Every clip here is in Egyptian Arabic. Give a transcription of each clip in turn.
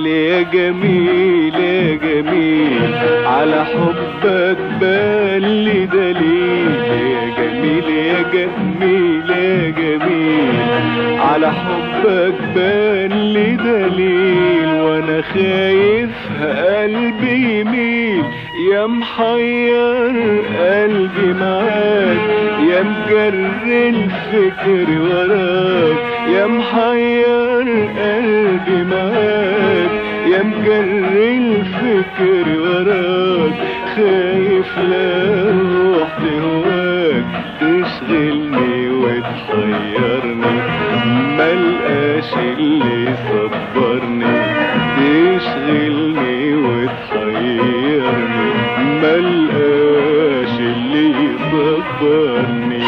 جميل يا جميل يا جميل على حبك بان لي دليل يا جميل يا جميل يا جميل على حبك بان لي دليل وانا خايف قلبي يميل يا محير قلبي معاك يا مجر الفكر وراك يا محير قلبي معاك يا مجر الفكر وراك خايف لا روح هواك تشغلني وتحيرني ملقاش اللي يصبرني تشغلني وتحيرني ملقاش اللي يصبرني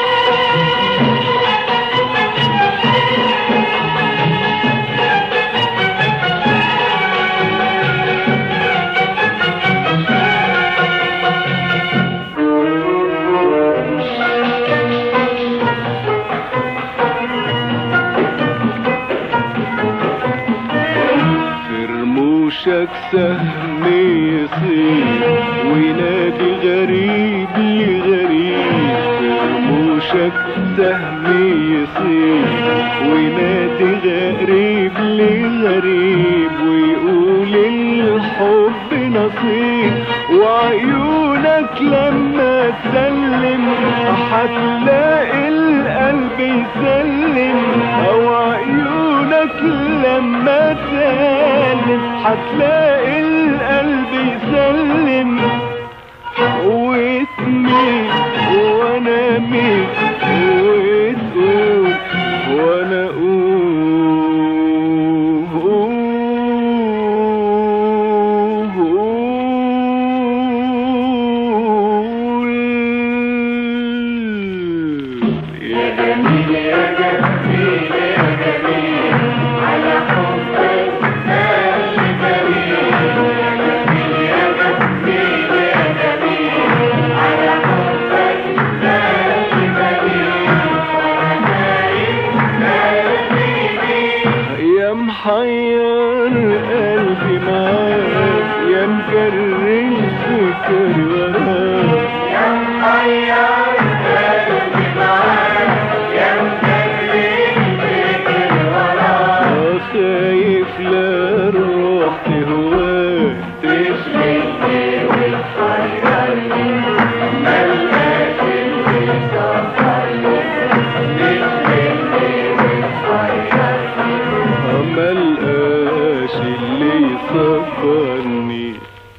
في رموشك سهم يصير وينادي غريب لغريب في رموشك سهم يصير وينادي غريب لغريب ويقول الحب نصيب وعيونك لما تسلم هتلاقي القلب يسلم او عيونك لما تسلم هتلاقي القلب يسلم واسمي وانا مين وتقول وانا اقول يا جميل يا جميل يا جميل على حبك بال جميل يا جميل يا جميل يا جميل على حبك بال جميل يا محير قلبي معاك يا مجر الفكر وراك يا محير قلبي معاك يا مجر الفكر وراك خايف لا روح تهواك تشغلني وتحيرني ملقاش اللي يصبرني تشغلني وتحيرني ملقاش اللي يصبرني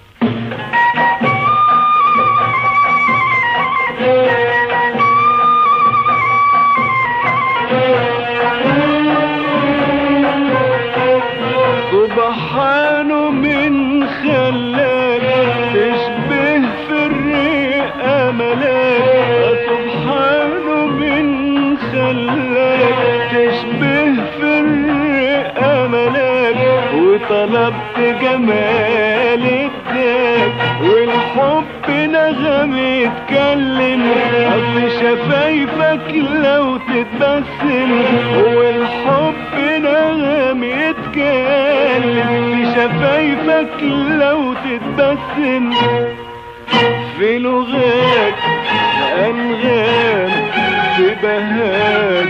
سبحانه من خلاك تشبه في الرئة ملاك سبحانه من خلاك تشبه في الرئة ملاك وطلبت جمال اداك والحب نغم يتكلم اصل شفايفك لو تتبسم والحب نغم يتكلم في شفايفك لو تتبسم في لغات أنغام في بهات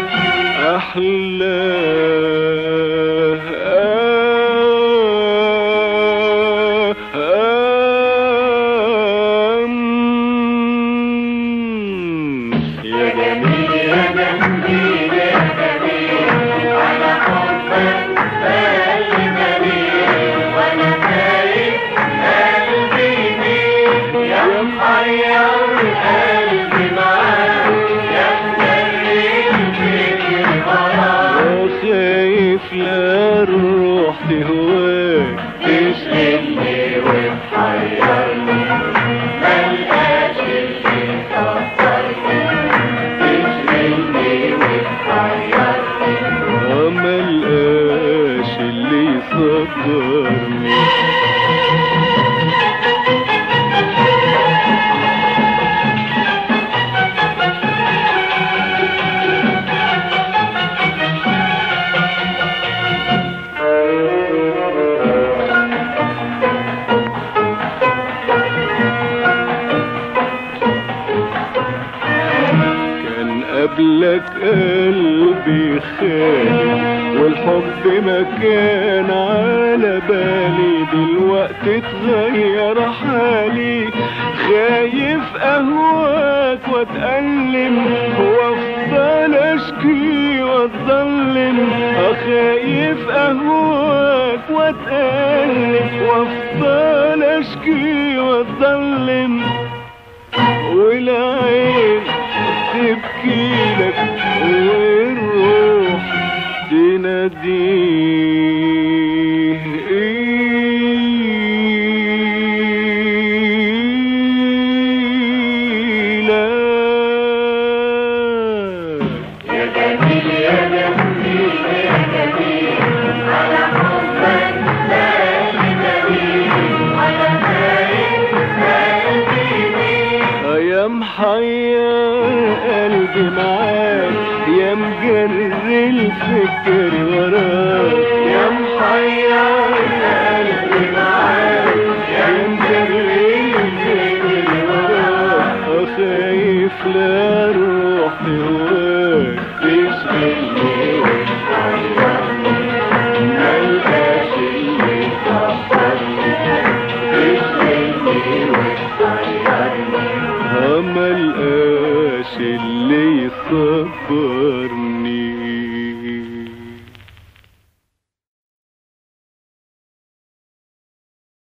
أحلام يا جميل يا جميل يا جميل على حبك بال جميل وانا خايف قلبي يميل يا محير قلبي معاك يا مجري الفكر وراك خايف لا الروح تهواك تشغلني وتحيرني ملقاش اللي يصبرني تشغلني وتحيرني ملقاش اللي يصبرني قبلك قلبي خالي والحب ما كان على بالي دلوقتي اتغير حالي خايف اهواك واتألم وافضل اشكي واتظلم خايف اهواك واتألم وافضل اشكي واتظلم والعين تبكي لك والروح تناديه إليك يا جميل يا جميل يا جميل على حبك بالي دليل على خايف قلبي بيك يا محير قلبي معاك يا مجري الفكر وراك يا محير قلبي معاك يا مجري الفكر وراك خايف لا روحي واك تشغلني ملقاش اللي يصبرني تشغلني وتحيرني ملقاش اللي يصبرني